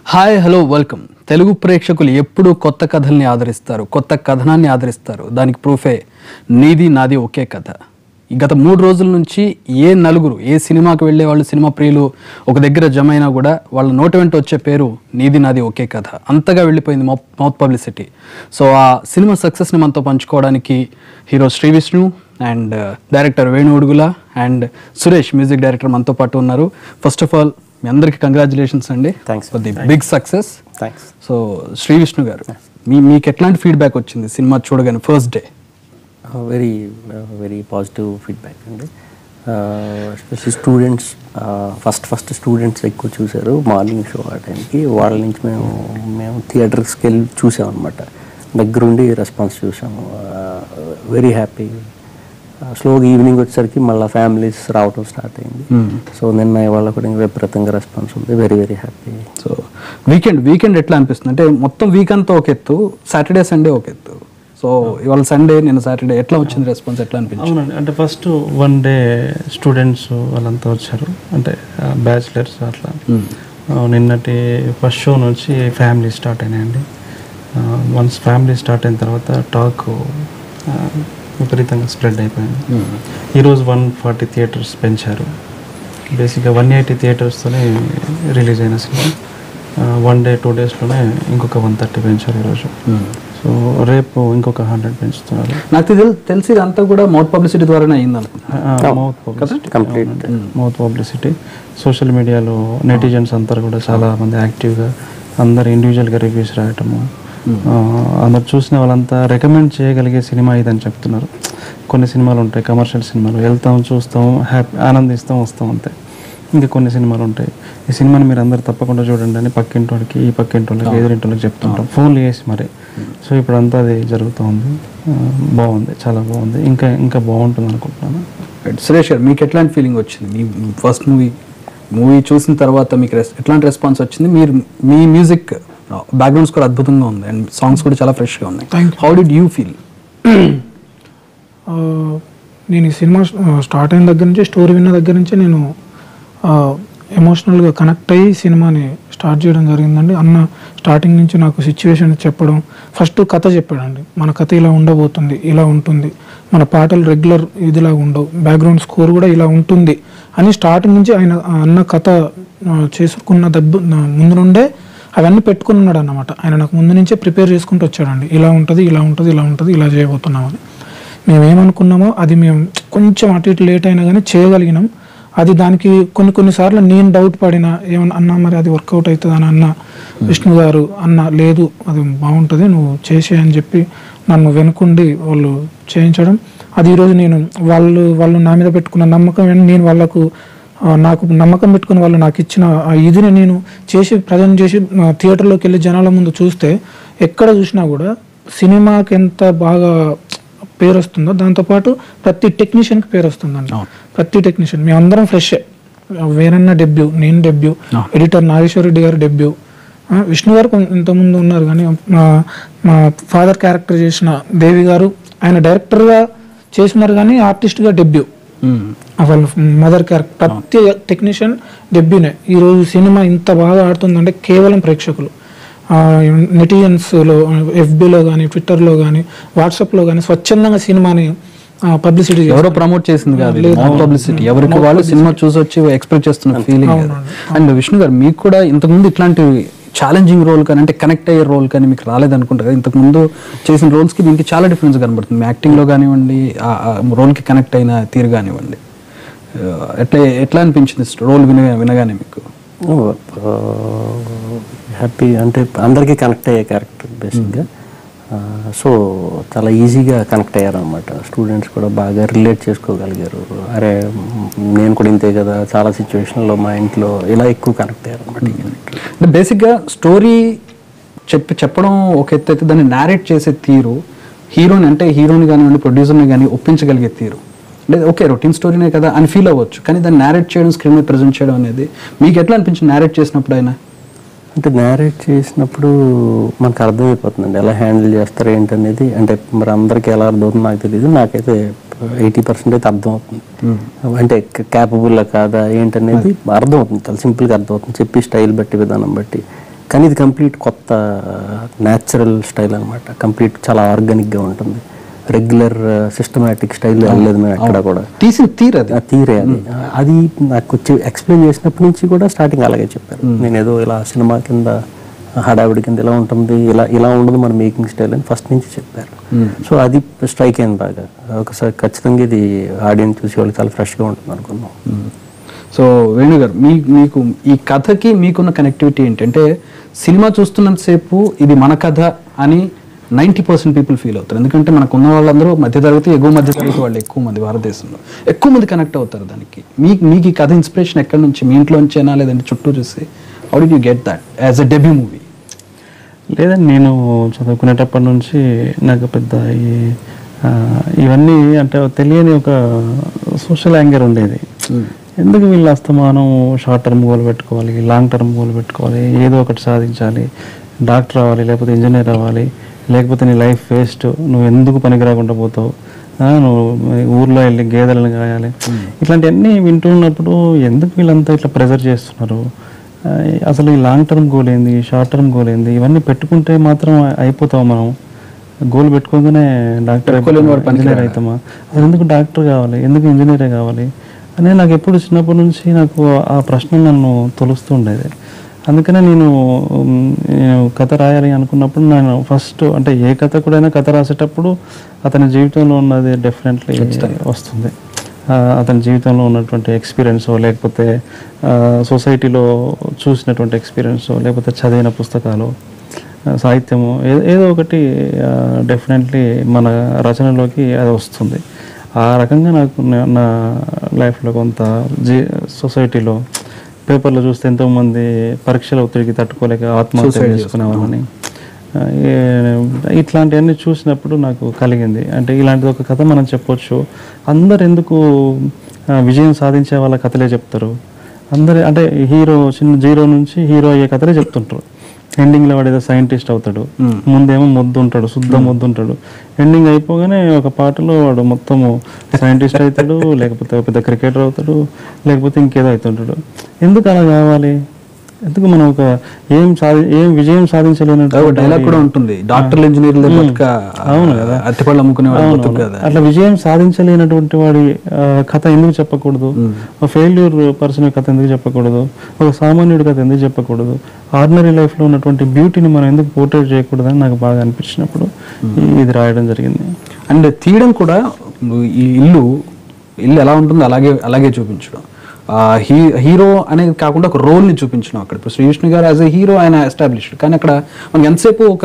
Hi hello welcome Telugu ప్రేక్షకులు ఎప్పుడూ కొత్త కథల్ని ఆదరిస్తారు కొత్త కథనాన్ని ఆదరిస్తారు దానికి ప్రూఫే నీది నాది ఒకే కథ ఈ గత మూడు రోజుల నుంచి ఏ నలుగురు ఏ సినిమాకి వెళ్ళే వాళ్ళు సినిమా ప్రియులు ఒక దగ్గర జమ అయినా కూడా వాళ్ళ నోటి వెంట వచ్చే పేరు నీది నాది ఒకే కథ అంతగా వెళ్ళిపోయింది మౌత్ పబ్లిసిటీ సో ఆ సినిమా సక్సెస్ని మనతో పంచుకోవడానికి hero Sree Vishnu and director Venu Udugula and Suresh music director మనతో పాటు ఉన్నారు ఫస్ట్ ఆఫ్ ఆల్ మీ అందరికీ కంగ్రాచులేషన్స్ అండి Thanks. For the big success thanks so Sree Vishnu garu మీ మీకు ఎట్లాంటి ఫీడ్బ్యాక్ వచ్చింది సినిమా చూడగానే first day very very positive feedback అండి especially students first first students ఎక్కువ చూశారు మార్నింగ్ షో ఆ టైంకి వాళ్ళ నుంచి మేము మేము థియేటర్స్కి వెళ్ళి చూసామన్నమాట దగ్గరుండి రెస్పాన్స్ చూసాము వెరీ హ్యాపీ స్లోగా ఈవినింగ్ వచ్చేసరికి మళ్ళీ ఫ్యామిలీస్ రావటం స్టార్ట్ అయింది సో నిన్న ఇవాళ కూడా ఇంకా విపరీతంగా రెస్పాన్స్ ఉంది very very happy so weekend weekend ఎట్లా అనిపిస్తుంది అంటే మొత్తం వీక్ అంతా ఒక ఎత్తు సాటర్డే సండే ఒక ఎత్తు సో ఇవాళ సండే నిన్న సాటర్డే ఎట్లా వచ్చింది రెస్పాన్స్ ఎట్లా అనిపించింది అవునండి అంటే ఫస్ట్ వన్ డే స్టూడెంట్స్ వాళ్ళంతా వచ్చారు అంటే బ్యాచిలర్స్ అట్లా ఆ, నిన్నటి ఫస్ట్ షో నుంచి ఫ్యామిలీ స్టార్ట్ అయినాయండి వన్స్ ఫ్యామిలీ స్టార్ట్ అయిన తర్వాత టాక్ విపరీతంగా స్ప్రెడ్ అయిపోయింది ఈరోజు వన్ ఫార్టీ థియేటర్స్ పెంచారు బేసిక్గా వన్ ఎయిటీ థియేటర్స్తోనే రిలీజ్ అయిన సినిమా వన్ డే టూ డేస్లోనే ఇంకొక వన్ థర్టీ పెంచారు ఈరోజు సో రేపు ఇంకొక హండ్రెడ్ పెంచుతున్నారు నాకు తెలి తెలిసి ఇదంతా కూడా మౌత్ పబ్లిసిటీ ద్వారానే అయింది అనుకుంటున్నాను mouth publicity complete mouth publicity social మీడియాలో నెటిజన్స్ అందరు కూడా చాలా మంది యాక్టివ్గా అందరు ఇండివిజువల్గా రివ్యూస్ రాయటము ఆ, అందరు చూసిన వాళ్ళంతా రికమెండ్ చేయగలిగే సినిమా ఇదని చెప్తున్నారు కొన్ని సినిమాలు ఉంటాయి కమర్షియల్ సినిమాలు వెళ్తాం చూస్తాం హ్యాపీ ఆనందిస్తాం వస్తాం అంతే ఇంకా కొన్ని సినిమాలు ఉంటాయి ఈ సినిమాని మీరు అందరు తప్పకుండా చూడండి అని పక్కింటి వాళ్ళకి ఈ పక్కింటి వాళ్ళకి ఎదురింటి వాళ్ళకి చెప్తుంటాం ఫోన్లు చేసి మరి సో ఇప్పుడు అంతా అది జరుగుతూ ఉంది ఆ, బాగుంది చాలా బాగుంది ఇంకా ఇంకా బాగుంటుంది అనుకుంటున్నాను Right. సురేష్ గారు మీకు ఎట్లాంటి ఫీలింగ్ వచ్చింది మీ ఫస్ట్ మూవీ మూవీ చూసిన తర్వాత మీకు రెస్- ఎట్లాంటి రెస్పాన్స్ వచ్చింది మీరు మీ మ్యూజిక్ బ్యాక్గ్రౌండ్ స్కోర్ అద్భుతంగా ఉంది అండ్ సాంగ్స్ కూడా చాలా ఫ్రెష్గా ఉన్నాయి హౌ డిడ్ యూ ఫీల్ ఆ, నేను ఈ సినిమా స్టార్ట్ అయిన దగ్గర నుంచి స్టోరీ విన్న దగ్గర నుంచి నేను ఎమోషనల్గా కనెక్ట్ అయ్యి సినిమాని స్టార్ట్ చేయడం జరిగిందండి అన్న స్టార్టింగ్ నుంచి నాకు సిచ్యువేషన్ చెప్పడం ఫస్ట్ కథ చెప్పాడండి మన కథ ఇలా ఉండబోతుంది ఇలా ఉంటుంది మన పాటలు రెగ్యులర్ ఇదిలా ఉండవు బ్యాక్గ్రౌండ్ స్కోర్ కూడా ఇలా ఉంటుంది అని స్టార్టింగ్ నుంచి ఆయన ఆ అన్న కథ ఆ, చేసుకున్న దెబ్బ నా ముందు నుండే అవన్నీ పెట్టుకున్నాడు అన్నమాట ఆయన నాకు ముందు నుంచే ప్రిపేర్ చేసుకుంటూ వచ్చాడండి ఇలా ఉంటుంది ఇలా ఉంటుంది ఇలా ఉంటుంది ఇలా చేయబోతున్నామని మేము ఏమనుకున్నామో అది మేము కొంచెం అటు ఇటు లేట్ అయినా కానీ చేయగలిగినాం అది దానికి కొన్ని కొన్నిసార్లు నేను డౌట్ పడినా ఏమన్నా అన్నా మరి అది వర్కౌట్ అవుతుంది అని అన్న విష్ణు గారు అన్న లేదు అది బాగుంటుంది నువ్వు చేసే అని చెప్పి నన్ను వెనుకుండి వాళ్ళు చేయించడం అది ఈరోజు నేను వాళ్ళు వాళ్ళు నా మీద పెట్టుకున్న నమ్మకం ఏంటి నేను వాళ్ళకు ఆ, నాకు నమ్మకం పెట్టుకుని వాళ్ళు నాకు ఇచ్చిన ఆ ఇదిని నేను చేసి ప్రజెంట్ చేసి ఆ, థియేటర్లోకి వెళ్ళి జనాల ముందు చూస్తే ఎక్కడ చూసినా కూడా సినిమాకి ఎంత బాగా పేరు వస్తుందో దాంతోపాటు ప్రతి టెక్నీషియన్కి పేరు వస్తుందండి ప్రతి టెక్నీషియన్ మేమందరం ఫ్రెష్ వేరన్న డెబ్యూ నేను debut editor Nageswara Reddy garu debut ఆ, విష్ణు గారు కొం- ఇంతకుముందు ఉన్నారు కానీ మా మా ఫాదర్ క్యారెక్టర్ చేసిన దేవి గారు ఆయన డైరెక్టర్గా చేసినారు కానీ ఆర్టిస్ట్గా డెబ్యూ వాళ్ళ మదర్ క్యారెక్టర్ ప్రతి టెక్నీషియన్ డెబ్యూనే ఈరోజు సినిమా ఇంత బాగా ఆడుతుందంటే కేవలం ప్రేక్షకులు నెటిజన్స్లో ఎఫ్బీలో కానీ ట్విట్టర్లో కానీ వాట్సాప్లో కానీ స్వచ్ఛందంగా సినిమాని పబ్లిసిటీ ఎవరో ప్రమోట్ చేసింది కాదు మౌత్ పబ్లిసిటీ ఎవరికి వాళ్ళు సినిమా చూసి వచ్చి ఎక్స్ప్రెస్ చేస్తున్న ఫీలింగ్ అండ్ విష్ణు గారు మీకు కూడా ఇంతకుముందు ఇట్లాంటి ఛాలెంజింగ్ రోల్ కానీ అంటే కనెక్ట్ అయ్యే రోల్ కానీ మీకు రాలేదనుకుంటా కదా ఇంతకు ముందు చేసిన roles కి దీనికి చాలా డిఫరెన్స్ కనబడుతుంది మీ యాక్టింగ్ లో కానివ్వండి ఆ రోల్ కి కనెక్ట్ అయిన తీరు కానివ్వండి ఆ, ఎట్లా ఎట్లా అనిపించింది రోల్ వినగా వినగానే మీకు హ్యాపీ అంటే అందరికీ కనెక్ట్ అయ్యే క్యారెక్టర్ బేసిక్గా సో చాలా ఈజీగా కనెక్ట్ అయ్యారు అనమాట స్టూడెంట్స్ కూడా బాగా రిలేట్ చేసుకోగలిగారు అరే మ్, నేను కూడా ఇంతే కదా చాలా సిచ్యువేషన్లో మా ఇంట్లో ఇలా ఎక్కువ కనెక్ట్ అయ్యారు అనమాట ఈ character. అంటే బేసిక్గా స్టోరీ చెప్పి చెప్పడం ఒక ఎత్తు అయితే దాన్ని నేరేట్ చేసే తీరు హీరోని అంటే హీరోని కానివ్వండి ప్రొడ్యూసర్ని కానీ ఒప్పించగలిగే తీరు అంటే ఓకే రొటీన్ స్టోరీనే కదా అని ఫీల్ అవ్వచ్చు కానీ దాన్ని నేరేట్ చేయడం స్క్రీన్ మీద ప్రజెంట్ చేయడం అనేది మీకు ఎట్లా అనిపించింది నేరేట్ చేసినప్పుడు అయినా అంటే నేరేట్ చేసినప్పుడు మనకు అర్థమైపోతుందండి ఎలా హ్యాండిల్ చేస్తారు ఏంటనేది అంటే మరి అందరికీ ఎలా అర్థమవుతుందో నాకు తెలియదు నాకైతే ఎయిటీ పర్సెంట్ అయితే అర్థమవుతుంది అంటే క్యాపబుల్ కాదా ఏంటనేది అర్థమవుతుంది చాలా సింపుల్గా అర్థమవుతుంది చెప్పి స్టైల్ బట్టి విధానం బట్టి కానీ ఇది కంప్లీట్ కొత్త న్యాచురల్ స్టైల్ అనమాట కంప్లీట్ చాలా ఆర్గానిక్గా ఉంటుంది రెగ్యులర్ సిస్టమేటిక్ స్టైల్ వెళ్ళలేదు మేము ఎక్కడ కూడా తీసిన తీరది ఆ తీరే అది అది నాకు వచ్చి ఎక్స్ప్లెయిన్ చేసినప్పటి నుంచి కూడా స్టార్టింగ్ అలాగే చెప్పారు నేను ఏదో ఇలా సినిమా కింద హడావిడి కింద ఇలా ఉంటుంది ఇలా ఇలా ఉండదు మన మేకింగ్ స్టైల్ అని ఫస్ట్ నుంచి చెప్పారు సో అది స్ట్రైక్ అయింది బాగా ఒకసారి ఖచ్చితంగా ఇది ఆడియన్స్ చూసి వాళ్ళు చాలా ఫ్రెష్గా ఉంటుంది అనుకున్నాం సో వేణు గారు మీ మీకు ఈ కథకి మీకున్న కనెక్టివిటీ ఏంటంటే సినిమా చూస్తున్నంతసేపు ఇది మన కథ అని నైంటీ పర్సెంట్ పీపుల్ ఫీల్ అవుతారు ఎందుకంటే మనకు ఉన్న వాళ్ళందరూ మధ్యతరగతి ఎగువ మధ్యతరగతి వాళ్ళు ఎక్కువ మంది భారతదేశంలో ఎక్కువ మంది కనెక్ట్ అవుతారు దానికి మీకు మీకు ఈ కథ ఇన్స్పిరేషన్ ఎక్కడి నుంచి మీ ఇంట్లోంచేనా లేదంటే చుట్టూ చూసి how did you get that as a debut movie లేదండి నేను చదువుకునేటప్పటి నుంచి నాకు పెద్ద ఈ ఆ, ఇవన్నీ అంటే తెలియని ఒక సోషల్ యాంగర్ ఉండేది ఎందుకు వీళ్ళు అస్తమానం షార్ట్ టర్మ్ గోల్ పెట్టుకోవాలి లాంగ్ టర్మ్ గోల్ పెట్టుకోవాలి ఏదో ఒకటి సాధించాలి డాక్టర్ అవ్వాలి లేకపోతే ఇంజనీర్ అవ్వాలి లేకపోతే నీ లైఫ్ వేస్ట్ నువ్వు ఎందుకు పనికి రాకుండా పోతావు ఆ, నువ్వు ఊర్లో వెళ్ళి గేదెలను కాయాలి ఇట్లాంటివన్నీ వింటున్నప్పుడు ఎందుకు వీళ్ళంతా ఇట్లా ప్రెజర్ చేస్తున్నారు ఆ, అసలు ఈ లాంగ్ టర్మ్ గోల్ ఏంది షార్ట్ టర్మ్ గోల్ ఏంది ఇవన్నీ పెట్టుకుంటే మాత్రం అయిపోతాం మనం గోల్ పెట్టుకోగానే డాక్టర్ ఇంజనీర్ అవుతామా అసలు ఎందుకు డాక్టర్ కావాలి ఎందుకు ఇంజనీరే కావాలి అని నాకు ఎప్పుడు చిన్నప్పటి నుంచి నాకు ఆ ప్రశ్న నన్ను తొలుస్తూ ఉండేది అందుకనే నేను ఉమ్, నేను కథ రాయాలి అనుకున్నప్పుడు నేను ఫస్ట్ అంటే ఏ కథ కూడా కథ రాసేటప్పుడు అతని జీవితంలో ఉన్నది డెఫినెట్లీ వస్తుంది ఆ, అతని జీవితంలో ఉన్నటువంటి ఎక్స్పీరియన్స్ లేకపోతే ఆ, సొసైటీలో చూసినటువంటి ఎక్స్పీరియన్స్ లేకపోతే చదివిన పుస్తకాలు ఆ, సాహిత్యము ఏ- ఏదో ఒకటి డెఫినెట్లీ మన రచనలోకి అది వస్తుంది ఆ రకంగా నాకు నా- నా లైఫ్లో కొంత జీ సొసైటీలో పేపర్లో చూస్తే ఎంతోమంది పరీక్షల ఒత్తిడికి తట్టుకోలేక ఆత్మహత్య చేసుకునే వాళ్ళని ఆ, ఏ- ఇట్లాంటివన్నీ చూసినప్పుడు నాకు కలిగింది అంటే ఇలాంటిది ఒక కథ మనం చెప్పొచ్చు అందరు ఎందుకు ఆ, విజయం సాధించే వాళ్ళ కథలే చెప్తారు అందరు అంటే హీరో చిన్న జీరో నుంచి హీరో అయ్యే కథలే చెప్తుంటారు ఎండింగ్లో వాడు ఏదో సైంటిస్ట్ అవుతాడు ముందేమో మొద్దు ఉంటాడు శుద్ధ మొద్దు ఉంటాడు ఎండింగ్ అయిపోగానే ఒక పాటలో వాడు మొత్తము సైంటిస్ట్ అవుతాడు లేకపోతే ఒక పెద్ద క్రికెటర్ అవుతాడు లేకపోతే ఇంకేదో అవుతుంటాడు ఎందుకు అలా కావాలి ఎందుకు మనం ఒక ఏం సాధి ఏం విజయం సాధించలేనట్టు డైలాగ్ కూడా ఉంటుంది డాక్టర్లు ఇంజనీర్లు బతుక అవును కదా అరటిపళ్ళు అమ్ముకునే వాళ్ళు బతుకు కదా అట్లా విజయం సాధించలేనటువంటి వాడి ఆ, కథ ఎందుకు చెప్పకూడదు ఒక ఫెయిల్యూర్ పర్సన్ కథ ఎందుకు చెప్పకూడదు ఒక సామాన్యుడి కథ ఎందుకు చెప్పకూడదు ఆర్డినరీ లైఫ్ లో ఉన్నటువంటి బ్యూటీని మనం ఎందుకు పోర్ట్రేట్ చేయకూడదు అని నాకు బాగా అనిపించినప్పుడు ఈ- ఇది రాయడం జరిగింది అండ్ తీయడం కూడా నువ్వు ఈ ఇల్లు ఇల్లు ఎలా ఉంటుందో అలాగే అలాగే చూపించడం ఆ, హీ హీరో అనేది కాకుండా ఒక రోల్ని చూపించడం అక్కడ ఇప్పుడు Sree Vishnu garu as a hero ఆయన ఎస్టాబ్లిష్డ్ కానీ అక్కడ మనకి ఎంతసేపు ఒక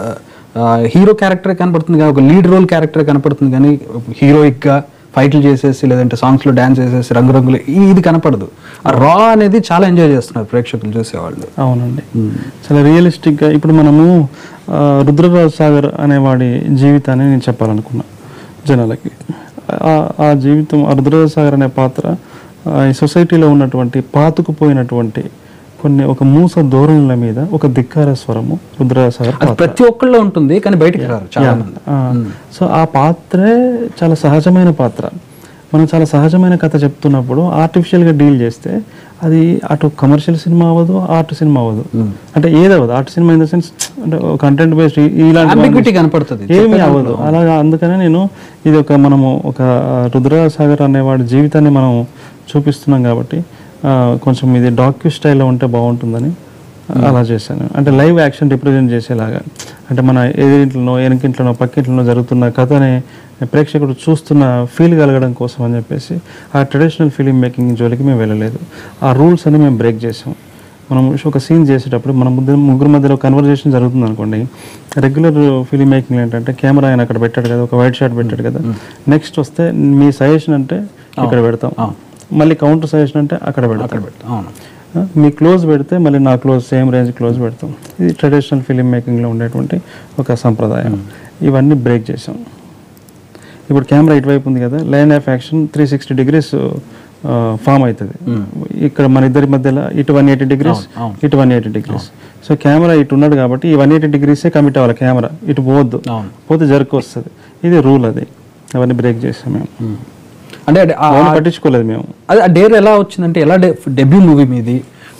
హీరో క్యారెక్టర్ కనపడుతుంది కానీ ఒక లీడ్ రోల్ క్యారెక్టర్ కనపడుతుంది కానీ హీరోయిక్గా ఫైట్లు చేసేసి లేదంటే సాంగ్స్లో డ్యాన్స్ చేసేసి రంగురంగులు ఈ- ఇది కనపడదు ఆ రా అనేది చాలా ఎంజాయ్ చేస్తున్నారు ప్రేక్షకులు చూసేవాళ్ళు అవునండి చాలా రియలిస్టిక్గా ఇప్పుడు మనము ఆ, రుద్రరాజ్ సాగర్ అనేవాడి జీవితాన్ని నేను చెప్పాలనుకున్నా జనాలకి ఆ- ఆ జీవితం ఆ రుద్రరాజ్ సాగర్ అనే పాత్ర ఆ, ఈ సొసైటీలో ఉన్నటువంటి పాతుకుపోయినటువంటి కొన్ని ఒక మూస ధోరణుల మీద ఒక ధిక్కార స్వరము రుద్రరాజ్ సాగర్ అది ప్రతి ఒక్కళ్ళలో ఉంటుంది కానీ బయటికి రారు చాలా మంది ఆ, సో ఆ పాత్రే చాలా సహజమైన పాత్ర మనం చాలా సహజమైన కథ చెప్తున్నప్పుడు ఆర్టిఫిషియల్గా డీల్ చేస్తే అది అటు కమర్షియల్ సినిమా అవ్వదు ఆర్ట్ సినిమా అవ్వదు అంటే ఏదవ్వదు art cinema in the sense అంటే కంటెంట్ బేస్డ్ ఇలాంటి అంబిగ్విటీ కనపడుతుంది ఏమీ అవ్వదు అలాగా అందుకనే నేను ఇది ఒక మనము ఒక రుద్రసాగర్ అనేవాడి జీవితాన్ని మనం చూపిస్తున్నాం కాబట్టి ఆ, కొంచెం ఇది డాక్యూ స్టైల్లో ఉంటే బాగుంటుందని అలా చేశాను అంటే లైవ్ యాక్షన్ రిప్రజెంట్ చేసేలాగా అంటే మన ఎదురింట్లోనో వెనకింట్లోనో పక్కింట్లోనో జరుగుతున్న కథని ప్రేక్షకుడు చూస్తున్న ఫీల్ కలగడం కోసం అని చెప్పేసి ఆ ట్రెడిషనల్ ఫిలిం మేకింగ్ జోలికి మేము వెళ్ళలేదు ఆ రూల్స్ అని మేము బ్రేక్ చేసాం మనం ఒక సీన్ చేసేటప్పుడు మన ముగ్గురు ముగ్గురు మధ్యలో కన్వర్జేషన్ జరుగుతుంది అనుకోండి రెగ్యులర్ ఫిలిం మేకింగ్ ఏంటంటే కెమెరా ఆయన అక్కడ పెట్టాడు కదా ఒక వైట్ షాట్ పెట్టాడు కదా నెక్స్ట్ వస్తే మీ సజెషన్ అంటే ఇక్కడ పెడతాం మళ్ళీ కౌంటర్ సజెషన్ అంటే అక్కడ పెడతాం అవును ఆ, మీ క్లోజ్ పెడితే మళ్ళీ నా క్లోజ్ సేమ్ రేంజ్ క్లోజ్ పెడతాం ఇది ట్రెడిషనల్ ఫిలిం మేకింగ్లో ఉండేటువంటి ఒక సంప్రదాయం ఇవన్నీ బ్రేక్ చేసాం ఇప్పుడు కెమెరా ఇటువైపు ఉంది కదా line of action three sixty degrees form అవుతుంది ఇక్కడ మన ఇద్దరి మధ్యలో ఇటు వన్ ఎయిటీ డిగ్రీస్ ఇటు one eighty degrees so camera ఇటు ఉన్నాడు కాబట్టి ఈ వన్ ఎయిటీ డిగ్రీసే కమిట్ అవ్వాలి కెమెరా ఇటు పోవద్దు అవును. పోతే జరుకు వస్తుంది ఇది రూల్ అది అవన్నీ బ్రేక్ చేసాం మేము అంటే అది ఆ- అవును పట్టించుకోలేదు మేము అది ఆ డేర్ ఎలా వచ్చిందంటే ఎలా డెబ్యూ మూవీ మీది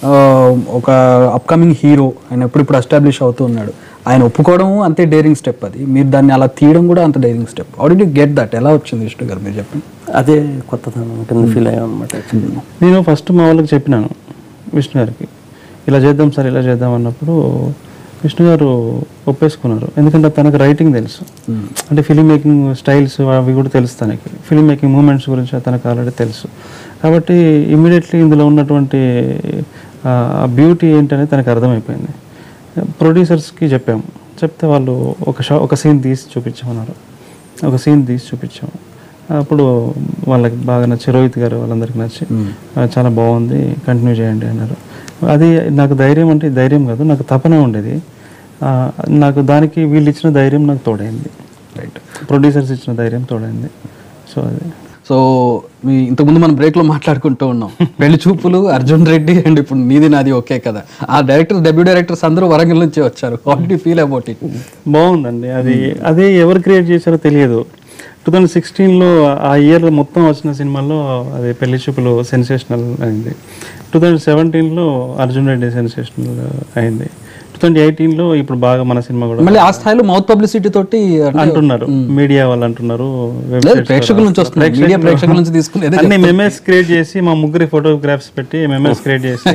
ఆ, ఒక అప్కమింగ్ హీరో ఆయన ఎప్పుడు ఇప్పుడు ఎస్టాబ్లిష్ అవుతూ ఉన్నాడు ఆయన ఒప్పుకోవడం అంతే డేరింగ్ స్టెప్ అది మీరు దాన్ని అలా తీయడం కూడా అంత daring step how did get that ఎలా వచ్చింది విష్ణు గారు మీరు చెప్పండి అదే కొత్తదనం కింద ఫీల్ అయ్యాం అనమాట యాక్చువల్లీ నేను ఫస్ట్ మా వాళ్ళకి చెప్పినాను విష్ణు గారికి ఇలా చేద్దాం సార్ ఇలా చేద్దాం అన్నప్పుడు విష్ణు గారు ఒప్పేసుకున్నారు ఎందుకంటే తనకు రైటింగ్ తెలుసు అంటే ఫిలిం మేకింగ్ స్టైల్స్ అవి కూడా తెలుసు తనకి ఫిలిం మేకింగ్ మూమెంట్స్ గురించి తనకు ఆల్రెడీ తెలుసు కాబట్టి ఇమ్మీడియట్లీ ఇందులో ఉన్నటువంటి బ్యూటీ ఏంటనేది తనకు అర్థమైపోయింది ప్రొడ్యూసర్స్కి చెప్పాము చెప్తే వాళ్ళు ఒక షా ఒక సీన్ తీసి చూపించమన్నారు ఒక సీన్ తీసి చూపించాము అప్పుడు వాళ్ళకి బాగా నచ్చి రోహిత్ గారు వాళ్ళందరికీ నచ్చి "ఆ, చాలా బాగుంది కంటిన్యూ చేయండి అన్నారు అది నాకు ధైర్యం అంటే ధైర్యం కాదు నాకు తపన ఉండేది ఆ, నాకు దానికి వీళ్ళు ఇచ్చిన ధైర్యం నాకు తోడైంది రైట్ ప్రొడ్యూసర్స్ ఇచ్చిన ధైర్యం తోడైంది సో అది సో మీ ఇంతకుముందు మనం బ్రేక్లో మాట్లాడుకుంటూ ఉన్నాం పెళ్లి చూపులు అర్జున్ రెడ్డి అండ్ ఇప్పుడు నీది నాది ఓకే కదా ఆ డైరెక్టర్ డెబ్యూ డైరెక్టర్స్ అందరూ వరంగల్ నుంచి వచ్చారు ఆల్రెడీ ఫీల్ అబౌట్ ఇట్ బాగుందండి అది అదే ఎవరు క్రియేట్ చేశారో తెలియదు టూ థౌజండ్ సిక్స్టీన్లో ఆ ఇయర్ మొత్తం వచ్చిన సినిమాల్లో అది పెళ్లి చూపులు సెన్సేషనల్ అయింది టూ థౌజండ్ సెవెంటీన్లో అర్జున్ రెడ్డి సెన్సేషనల్ అయింది టూ థౌజండ్ ఎయిటీన్లో ఇప్పుడు బాగా మన సినిమా కూడా మళ్ళీ ఆ స్థాయిలో మౌత్ పబ్లిసిటీ తోటి అంటే అంటున్నారు మీడియా వాళ్ళు అంటున్నారు లేదు, websites ప్రేక్షకుల నుంచి ద్వారా. వస్తుంది. మీడియా ప్రేక్షకుల నుంచి తీసుకునేదే అన్ని మెమేస్ క్రియేట్ చేసి మా ముగ్గురి ఫోటోగ్రాఫ్స్ పెట్టి మెమేస్ క్రియేట్ చేసి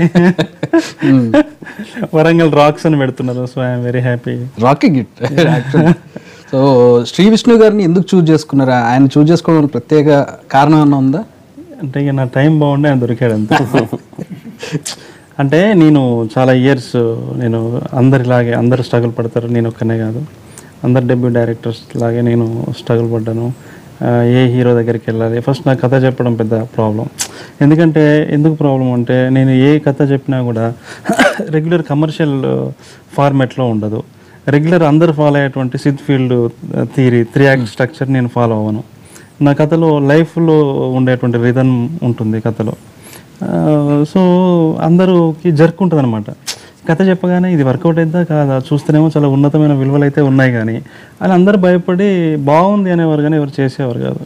వరంగల్ రాక్స్ అని పెడుతున్నారు సో ఐఎమ్ వెరీ హ్యాపీ రాకీ గిట్ సో శ్రీ విష్ణు గారిని ఎందుకు చూజ్ చేసుకున్నారు ఆయన చూజ్ చేసుకోవడం ప్రత్యేక కారణం ఏమన్నా ఉందా అంటే ఇక నా టైం బాగుండే ఆయన దొరికాడు అంతే అంటే నేను చాలా ఇయర్స్ నేను అందరిలాగే అందరు స్ట్రగుల్ పడతారు నేను ఒక్కనే కాదు అందరు డెబ్యూ డైరెక్టర్స్ లాగే నేను స్ట్రగుల్ పడ్డాను ఆ, ఏ హీరో దగ్గరికి వెళ్ళాలి ఫస్ట్ నా కథ చెప్పడం పెద్ద ప్రాబ్లం ఎందుకంటే ఎందుకు ప్రాబ్లం అంటే నేను ఏ కథ చెప్పినా కూడా రెగ్యులర్ కమర్షియల్ ఫార్మాట్లో ఉండదు రెగ్యులర్ అందరు ఫాలో అయ్యేటువంటి Syd Field theory three act structure నేను ఫాలో అవ్వను నా కథలో లైఫ్లో ఉండేటువంటి రిధన్ ఉంటుంది కథలో ఆ, సో అందరూకి జరుపుకుంటుంది అనమాట కథ చెప్పగానే ఇది వర్కౌట్ అవుతుందా కాదా చూస్తేనేమో చాలా ఉన్నతమైన విలువలు అయితే ఉన్నాయి కానీ అని అందరూ భయపడి బాగుంది అనేవారు కానీ ఎవరు చేసేవారు కాదు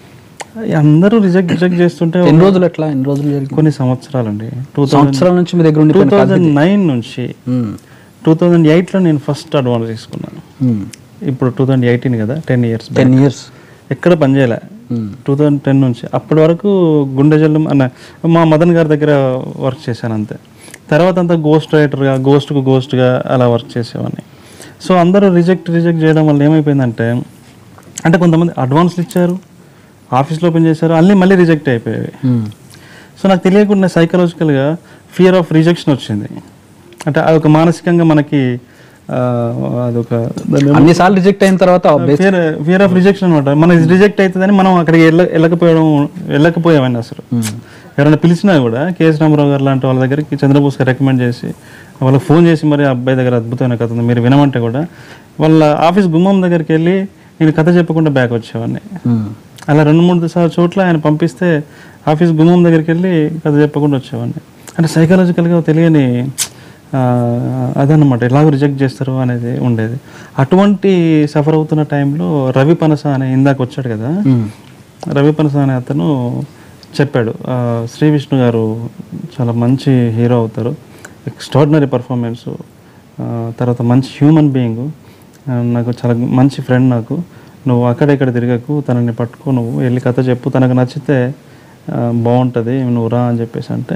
అందరూ రిజెక్ట్ రిజెక్ట్ చేస్తుంటే ఎన్ని రోజులు ఎట్లా ఎన్ని రోజులు జరిగింది కొన్ని సంవత్సరాలండి టూ థౌజండ్ సంవత్సరాల నుంచి మీ దగ్గర టూ ఉండిపోయిన థౌజండ్ నైన్ నుంచి టూ థౌజండ్ ఎయిట్లో నేను ఫస్ట్ అడ్వాన్స్ తీసుకున్నాను ఇప్పుడు టూ థౌజండ్ ఎయిటీన్ కదా టెన్ ఇయర్స్ టెన్ ఇయర్స్ ఎక్కడ పనిచేయలే టూ థౌజండ్ టెన్ నుంచి అప్పటి వరకు గుండె జల్లం అన్న మా మదన్ గారి దగ్గర వర్క్ చేశాను అంతే తర్వాత అంతా గోస్ట్ రైటర్గా గోస్ట్కు గోస్ట్గా అలా వర్క్ చేసేవాడిని సో అందరూ రిజెక్ట్ రిజెక్ట్ చేయడం వల్ల ఏమైపోయిందంటే అంటే కొంతమంది అడ్వాన్స్లు ఇచ్చారు ఆఫీస్లో ఓపెన్ చేశారు అన్నీ మళ్ళీ రిజెక్ట్ అయిపోయాయి సో నాకు తెలియకుండా సైకలాజికల్గా ఫియర్ ఆఫ్ రిజెక్షన్ వచ్చింది అంటే అదొక మానసికంగా మనకి ఆ, అదొక దాన్ని అన్నిసార్లు రిజెక్ట్ అయిన తర్వాత ఫియర్ ఫియర్ ఆఫ్ రిజెక్షన్ అనమాట మన రిజెక్ట్ అవుతుందని మనం అక్కడికి వెళ్ళ వెళ్ళకపోవడం వెళ్ళకపోయామని అసలు ఎవరైనా పిలిచినా కూడా కేఎస్ రామారావు గారు లాంటి వాళ్ళ దగ్గరికి చంద్రబోస్ గారు రికమెండ్ చేసి వాళ్ళకి ఫోన్ చేసి మరి ఆ అబ్బాయి దగ్గర అద్భుతమైన కథ ఉంది మీరు వినమంటే కూడా వాళ్ళ ఆఫీస్ గుమ్మం దగ్గరికి వెళ్ళి నేను కథ చెప్పకుండా బ్యాక్ వచ్చేవాడిని అలా రెండు మూడు సార్లు చోట్ల ఆయన పంపిస్తే ఆఫీస్ గుమ్మం దగ్గరికి వెళ్ళి కథ చెప్పకుండా వచ్చేవాడిని అంటే సైకలాజికల్గా తెలియని ఆ, అదన్నమాట ఎలాగో రిజెక్ట్ చేస్తారు అనేది ఉండేది అటువంటి సఫర్ అవుతున్న టైంలో రవి పనస అనే ఇందాక వచ్చాడు కదా రవి పనస అనే అతను చెప్పాడు ఆ, శ్రీ విష్ణు గారు చాలా మంచి హీరో అవుతారు ఎక్స్ట్రాడినరీ పర్ఫార్మెన్స్ తర్వాత మంచి హ్యూమన్ బీయింగ్ నాకు చాలా మంచి ఫ్రెండ్ నాకు నువ్వు అక్కడ ఇక్కడ తిరగకు తనని పట్టుకో నువ్వు వెళ్ళి కథ చెప్పు తనకు నచ్చితే ఆ, బాగుంటుంది నువ్వు రా అని చెప్పేసి అంటే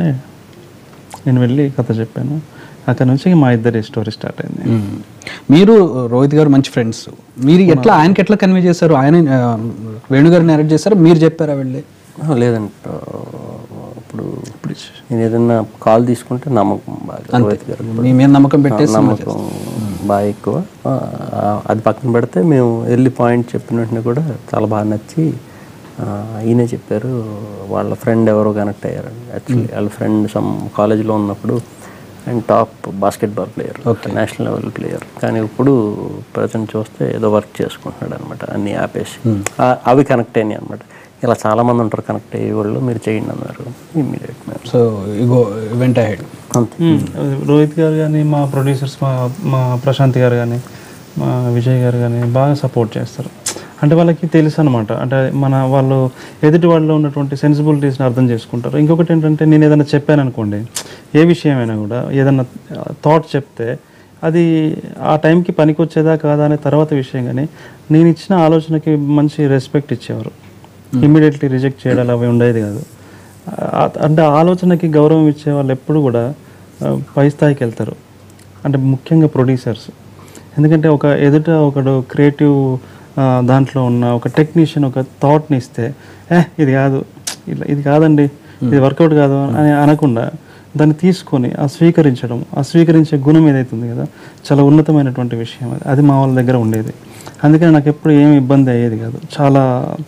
నేను వెళ్ళి కథ చెప్పాను అక్కడ నుంచి మా ఇద్దరి స్టోరీ స్టార్ట్ అయింది మీరు రోహిత్ గారు మంచి ఫ్రెండ్స్ మీరు ఎట్లా ఆయనకి ఎట్లా కన్వే చేశారు ఆయన ఆ, వేణు గారు నేరేట్ చేశారు మీరు చెప్పారా వెళ్ళి ఆ, లేదంట ఇప్పుడు నేను ఏదైనా కాల్ తీసుకుంటే నమ్మకం బాగా రోహిత్ గారు మీ మీద నమ్మకం పెట్టేసి నమ్మకం బాగా ఎక్కువ ఆ, అది పక్కన పెడితే మేము వెళ్ళి పాయింట్ చెప్పిన వెంటనే కూడా చాలా బాగా నచ్చి ఆ, ఈయనే చెప్పారు వాళ్ళ ఫ్రెండ్ ఎవరో కనెక్ట్ అయ్యారండి యాక్చువల్లీ వాళ్ళ ఫ్రెండ్ సమ్ కాలేజ్లో ఉన్నప్పుడు and top basketball player national level player కానీ ఇప్పుడు ప్రజెంట్ చూస్తే ఏదో వర్క్ చేసుకుంటున్నాడు అనమాట అన్నీ ఆపేసి ఆ- అవి కనెక్ట్ అయినాయి అనమాట ఇలా చాలా మంది ఉంటారు కనెక్ట్ అయ్యే వాళ్ళు మీరు చేయండి అన్నారు ఇమ్మీడియట్ మేము సో ఇగో వెంట హెడ్ అంతే మ్మ్. రోహిత్ గారు కానీ మా ప్రొడ్యూసర్స్ మా మా ప్రశాంత్ గారు కానీ మా విజయ్ గారు కానీ బాగా సపోర్ట్ చేస్తారు అంటే వాళ్ళకి తెలుసు అనమాట అంటే మన వాళ్ళు ఎదుటి వాళ్ళలో ఉన్నటువంటి సెన్సిబిలిటీస్ని అర్థం చేసుకుంటారు ఇంకొకటి ఏంటంటే నేను ఏదైనా చెప్పాను అనుకోండి ఏ విషయమైనా కూడా ఏదన్నా థాట్ చెప్తే అది ఆ టైంకి పనికొచ్చేదా కాదా అనే తర్వాత విషయం కానీ నేను ఇచ్చిన ఆలోచనకి మంచి రెస్పెక్ట్ ఇచ్చేవారు ఇమ్మీడియట్లీ రిజెక్ట్ చేయడం అవి ఉండేది కాదు ఆ- అంటే ఆ ఆలోచనకి గౌరవం ఇచ్చే వాళ్ళు ఎప్పుడు కూడా ఆ, పై స్థాయికి వెళ్తారు అంటే ముఖ్యంగా ప్రొడ్యూసర్స్ ఎందుకంటే ఒక ఎదుట ఒకడు క్రియేటివ్ దాంట్లో ఉన్న ఒక టెక్నీషియన్ ఒక థాట్ని ఇస్తే ఏ ఇది కాదు ఇలా ఇది కాదండి ఇది వర్కౌట్ కాదు అని అనకుండా దాన్ని తీసుకొని ఆ స్వీకరించడం ఆ స్వీకరించే గుణం ఏదైతే ఉంది కదా చాలా ఉన్నతమైనటువంటి విషయం అది అది మా వాళ్ళ దగ్గర ఉండేది అందుకని నాకు ఎప్పుడు ఏమి ఇబ్బంది అయ్యేది కాదు చాలా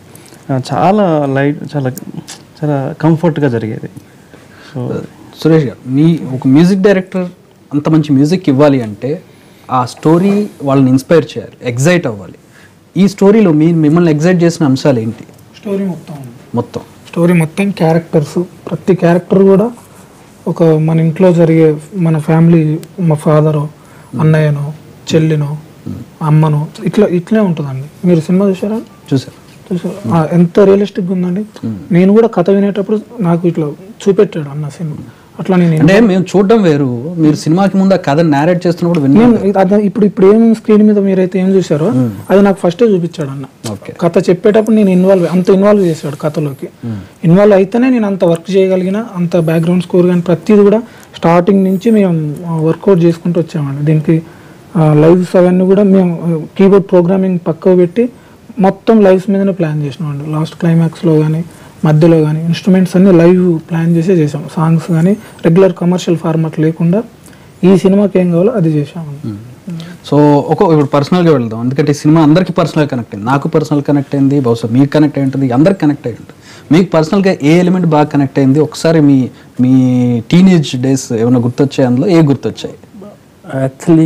ఆ, చాలా లైట్ చాలా చాలా కంఫర్ట్గా జరిగేది సో సురేష్ గారు మీ ఒక మ్యూజిక్ డైరెక్టర్ అంత మంచి మ్యూజిక్ ఇవ్వాలి అంటే ఆ స్టోరీ వాళ్ళని ఇన్స్పైర్ చేయాలి ఎగ్జైట్ అవ్వాలి ఈ స్టోరీలో మీ మిమ్మల్ని ఎగ్జైట్ చేసిన అంశాలు ఏంటి స్టోరీ మొత్తం మొత్తం స్టోరీ మొత్తం క్యారెక్టర్స్ ప్రతి క్యారెక్టర్ కూడా ఒక మన ఇంట్లో జరిగే మన ఫ్యామిలీ మా ఫాదరో అన్నయ్యనో చెల్లినో అమ్మనో ఇట్లా ఇట్లే ఉంటుందండి మీరు సినిమా చూసారా చూసారు చూసారా ఆ, ఎంత రియలిస్టిక్గా ఉందండి నేను కూడా కథ వినేటప్పుడు నాకు ఇట్లా చూపెట్టాడు అన్న సినిమా అట్లా నేను అంటే మేము చూడడం వేరు మీరు సినిమాకి ముందు ఆ కథ నేరేట్ చేస్తున్నప్పుడు విన్నాను నేను ఇది- అదే ఇప్పుడు ఇప్పుడు ఏం స్క్రీన్ మీద మీరైతే ఏం చూసారో అది నాకు ఫస్టే చూపించాడు అన్న ఓకే కథ చెప్పేటప్పుడు నేను ఇన్వాల్వ్ అంత ఇన్వాల్వ్ చేశాడు కథలోకి ఇన్వాల్వ్ అయితేనే నేను అంత వర్క్ చేయగలిగిన అంత బ్యాక్గ్రౌండ్ స్కోర్ కానీ ప్రతిది కూడా స్టార్టింగ్ నుంచి మేము వర్కౌట్ చేసుకుంటూ వచ్చామండి దీనికి లైవ్స్ అవన్నీ కూడా మేము కీబోర్డ్ ప్రోగ్రామింగ్ పక్కకు పెట్టి మొత్తం లైవ్స్ మీదనే ప్లాన్ చేసినామండి లాస్ట్ క్లైమాక్స్లో కానీ మధ్యలో కానీ ఇన్స్ట్రుమెంట్స్ అన్ని లైవ్ ప్లాన్ చేసే చేసాం సాంగ్స్ కానీ రెగ్యులర్ కమర్షియల్ ఫార్మాట్ లేకుండా ఈ సినిమాకి ఏం కావాలో అది చేసామండి సో ఒక ఇప్పుడు పర్సనల్గా వెళ్దాం ఎందుకంటే ఈ సినిమా అందరికీ పర్సనల్ కనెక్ట్ అయింది నాకు పర్సనల్ కనెక్ట్ అయింది బహుశా మీకు కనెక్ట్ అయి ఉంటుంది అందరికి కనెక్ట్ అయి ఉంటుంది మీకు పర్సనల్గా ఏ ఎలిమెంట్ బాగా కనెక్ట్ అయింది ఒకసారి మీ మీ టీనేజ్ డేస్ ఏమైనా గుర్తొచ్చాయి అందులో ఏ గుర్తొచ్చాయి యాక్చువల్లీ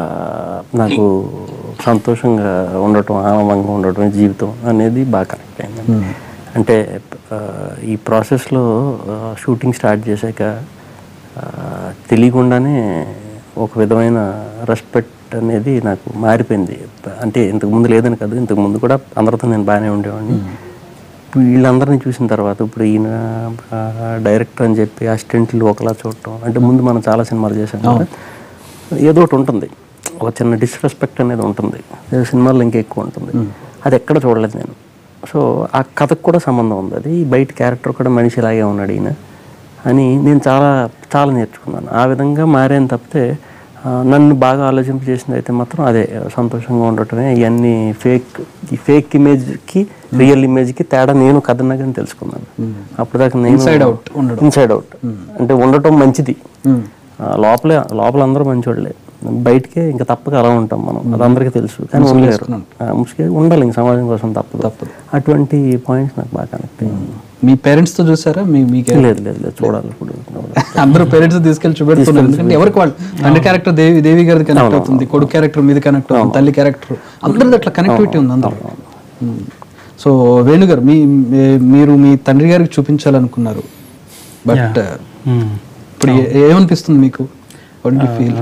నాకు సంతోషంగా ఉండటం ఆనందంగా ఉండటం జీవితం అనేది బాగా కనెక్ట్ అయింది అంటే ఆ, ఈ ప్రాసెస్లో షూటింగ్ స్టార్ట్ చేశాక ఆ, తెలియకుండానే ఒక విధమైన రెస్పెక్ట్ అనేది నాకు మారిపోయింది అంటే ఇంతకు ముందు లేదని కాదు ఇంతకు ముందు కూడా అందరితో నేను బాగానే ఉండేవాడిని వీళ్ళందరినీ చూసిన తర్వాత ఇప్పుడు ఈయన డైరెక్టర్ అని చెప్పి అసిస్టెంట్లు ఒకలా చూడటం అంటే ముందు మనం చాలా సినిమాలు చేసాం కదా ఏదో ఒకటి ఉంటుంది ఒక చిన్న డిస్రెస్పెక్ట్ అనేది ఉంటుంది ఏ సినిమాల్లో ఇంకా ఎక్కువ ఉంటుంది అది ఎక్కడ చూడలేదు నేను సో ఆ కథకు కూడా సంబంధం ఉంది అది బయట క్యారెక్టర్ కూడా మనిషి ఇలాగే ఉన్నాడు ఈయన అని నేను చాలా చాలా నేర్చుకున్నాను ఆ విధంగా మారాను తప్పితే ఆ, నన్ను బాగా ఆలోచింప చేసింది అయితే మాత్రం అదే సంతోషంగా ఉండటమే ఇవన్నీ ఫేక్ ఈ ఫేక్ ఇమేజ్కి రియల్ ఇమేజ్కి తేడా నేను కథనగానే తెలుసుకున్నాను అప్పుడు దాకా నేను Inside out ఉండడం. ఇన్సైడ్ అవుట్ అంటే ఉండటం మంచిది మ్మ్. ఆ, లోపలే లోపల అందరూ మంచోళ్ళే బయటకే ఇంకా తప్పక అలా ఉంటాం మనం అది అందరికీ తెలుసు కానీ ఉండలేరు ఆ, ముసుగు ఉండాలి ఇంక సమాజం కోసం తప్పదు తప్పదు. అటువంటి పాయింట్స్ నాకు బాగా కనెక్ట్ అయ్యింది మీ పేరెంట్స్తో చూసారా మీ మీకే లేదు లేదు లేదు చూడాలి ఇప్పుడు అందరూ పేరెంట్స్ తీసుకెళ్ళి చూపెడుతున్నారు ఎందుకంటే ఎవరికి వాళ్ళు తండ్రి క్యారెక్టర్ దేవి దేవి గారిది కనెక్ట్ అవుతుంది కొడుకు క్యారెక్టర్ మీద కనెక్ట్ అవుతుంది తల్లి క్యారెక్టర్ అందరిది అట్లా కనెక్టివిటీ ఉంది అందరూ మ్మ్. సో వేణుగారు మీ మీ- మీరు మీ తండ్రి గారికి చూపించాలనుకున్నారు బట్ మ్మ్. ఇప్పుడు ఏ- ఏమనిపిస్తుంది మీకు ఫీల్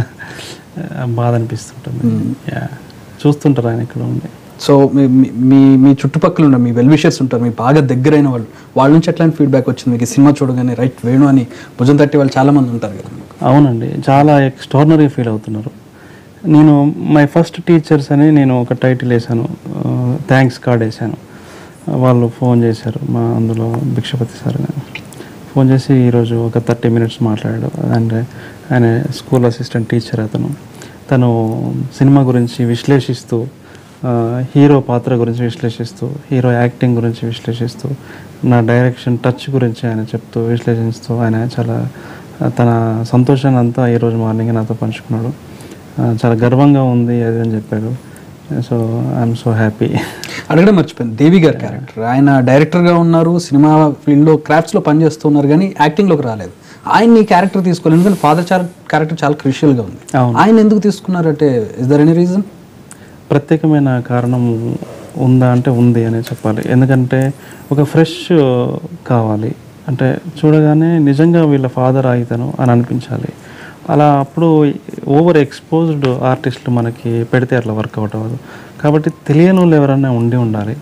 బాధ అనిపిస్తుంటుంది యా చూస్తుంటారు ఆయన ఇక్కడ ఉండి సో మీ- మీ- మీ మీ చుట్టుపక్కల ఉన్న మీ వెల్ విషర్స్ ఉంటారు మీ బాగా దగ్గరైన వాళ్ళు వాళ్ళ నుంచి ఎట్లాంటి ఫీడ్బ్యాక్ వచ్చింది మీకు ఈ సినిమా చూడగానే రైట్ వేణు అని భుజం తట్టి వాళ్ళు చాలా మంది ఉంటారు కదా మీకు అవునండి చాలా ఎక్స్ట్రాడినరీ ఫీల్ అవుతున్నారు నేను మై ఫస్ట్ టీచర్స్ అని నేను ఒక టైటిల్ వేసాను థ్యాంక్స్ కార్డ్ వేసాను వాళ్ళు ఫోన్ చేశారు మా అందులో భిక్షపతి సార్ అని. ఫోన్ చేసి ఈరోజు ఒక థర్టీ మినిట్స్ మాట్లాడాడు అంటే ఆయన స్కూల్ అసిస్టెంట్ టీచర్ అతను తను సినిమా గురించి విశ్లేషిస్తూ ఆ, హీరో పాత్ర గురించి విశ్లేషిస్తూ హీరో యాక్టింగ్ గురించి విశ్లేషిస్తూ నా డైరెక్షన్ టచ్ గురించి ఆయన చెప్తూ విశ్లేషిస్తూ ఆయన చాలా ఆ, తన సంతోషాన్ని అంతా ఈరోజు మార్నింగ్ నాతో పంచుకున్నాడు ఆ, చాలా గర్వంగా ఉంది అది అని చెప్పాడు సో ఐఎమ్ సో హ్యాపీ అడగడం మర్చిపోయింది దేవి గారి క్యారెక్టర్ ఆయన డైరెక్టర్గా ఉన్నారు సినిమా ఫీల్డ్లో క్రాఫ్ట్స్లో పనిచేస్తున్నారు కానీ యాక్టింగ్లోకి రాలేదు ఆయన ఈ క్యారెక్టర్ తీసుకోలేదు ఎందుకంటే ఫాదర్ చార్ క్యారెక్టర్ చాలా క్రూషియల్గా ఉంది అవును. ఆయన ఎందుకు తీసుకున్నారంటే ఇస్ దర్ ఎనీ రీజన్ ప్రత్యేకమైన కారణం ఉందా అంటే ఉంది అనే చెప్పాలి ఎందుకంటే ఒక ఫ్రెష్ కావాలి అంటే చూడగానే నిజంగా వీళ్ళ ఫాదర్ అయితను అని అనిపించాలి అలా అప్పుడు ఓవర్ ఎక్స్పోజ్డ్ ఆర్టిస్టులు మనకి పెడితే అట్లా వర్కౌట్ అవ్వదు కాబట్టి తెలియని వాళ్ళు ఎవరైనా ఉండి ఉండాలి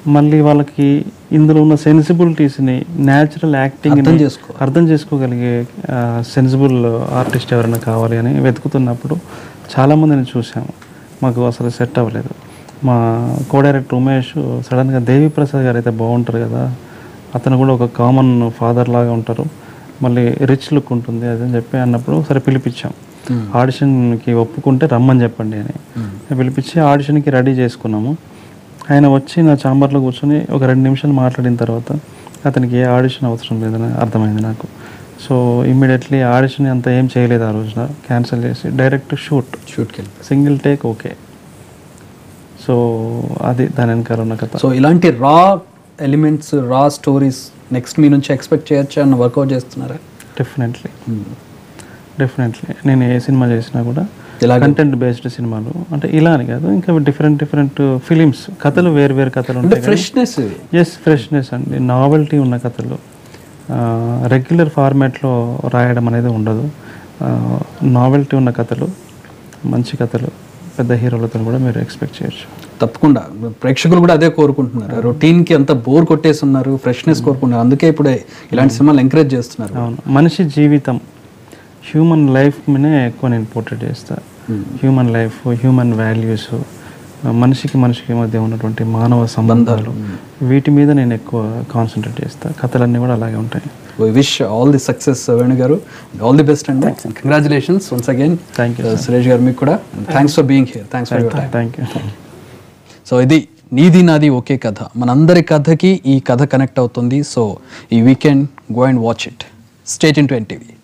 మళ్ళీ వాళ్ళకి ఇందులో ఉన్న సెన్సిబిలిటీస్ని న్యాచురల్ యాక్టింగ్ అర్థం చేసుకో. అర్థం చేసుకోగలిగే సెన్సిబుల్ ఆర్టిస్ట్ ఎవరైనా కావాలి అని వెతుకుతున్నప్పుడు చాలామందిని చూసాము మాకు అసలు సెట్ అవ్వలేదు మా కో డైరెక్టర్ ఉమేష్ సడన్గా దేవి ప్రసాద్ గారు అయితే బాగుంటారు కదా అతను కూడా ఒక కామన్ ఫాదర్ లాగా ఉంటారు మళ్ళీ రిచ్ లుక్ ఉంటుంది అది అని చెప్పి అన్నప్పుడు సరే పిలిపించాం ఆడిషన్కి ఒప్పుకుంటే రమ్మని చెప్పండి అని పిలిపించి ఆడిషన్కి రెడీ చేసుకున్నాము ఆయన వచ్చి నా ఛాంబర్లో కూర్చొని ఒక రెండు నిమిషాలు మాట్లాడిన తర్వాత అతనికి ఏ ఆడిషన్ అవసరం లేదని అర్థమైంది నాకు సో ఇమ్మీడియట్లీ ఆడిషన్ అంతా ఏం చేయలేదు ఆ రోజున క్యాన్సిల్ చేసి డైరెక్ట్ షూట్ షూట్కి వెళ్ళి సింగిల్ టేక్ ఓకే సో అది దాని వెనకాల ఉన్న కథ సో ఇలాంటి రా ఎలిమెంట్స్ రా స్టోరీస్ నెక్స్ట్ మీ నుంచి ఎక్స్పెక్ట్ చేయొచ్చు అన్న వర్కౌట్ చేస్తున్నారా డెఫినెట్లీ డెఫినెట్లీ నేను ఏ సినిమా చేసినా కూడా ఇలాగే కంటెంట్ బేస్డ్ సినిమాలు అంటే ఇలా అని కాదు ఇంకా డిఫరెంట్ డిఫరెంట్ ఫిలిమ్స్ కథలు వేరు వేరు కథలు అంటే ఉంటాయి ఫ్రెష్నెస్ ఎస్ ఫ్రెష్నెస్ అండి నావెల్టీ ఉన్న కథలు రెగ్యులర్ ఫార్మాట్లో రాయడం అనేది ఉండదు నావెల్టీ ఉన్న కథలు మంచి కథలు పెద్ద హీరోలతో కూడా మీరు ఎక్స్పెక్ట్ చేయొచ్చు తప్పకుండా ప్రేక్షకులు కూడా అదే కోరుకుంటున్నారు రొటీన్ కి అంత బోర్ కొట్టేసి ఉన్నారు ఫ్రెష్నెస్ కోరుకుంటున్నారు అందుకే ఇప్పుడు ఇలాంటి సినిమాలు ఎంకరేజ్ చేస్తున్నారు అవును మనిషి జీవితం హ్యూమన్ లైఫ్ మీనే ఎక్కువ నేను పోర్ట్రేట్ చేస్తా హ్యూమన్ లైఫ్ హ్యూమన్ వాల్యూస్ మనిషికి మనిషికి మధ్య ఉన్నటువంటి మానవ సంబంధాలు వీటి మీద నేను ఎక్కువ కాన్సన్ట్రేట్ చేస్తా కథలన్నీ కూడా అలాగే ఉంటాయి wish all the success Venu garu all the best అండి congratulations once again Thank you, Suresh garu మీకు కూడా thanks for being here thanks for your time thank you so ఇది నీది నాది ఒకే కథ మనందరి కథకి ఈ కథ కనెక్ట్ అవుతుంది సో ఈ weekend go and watch it stay ఇన్ టు ఎన్టీవీ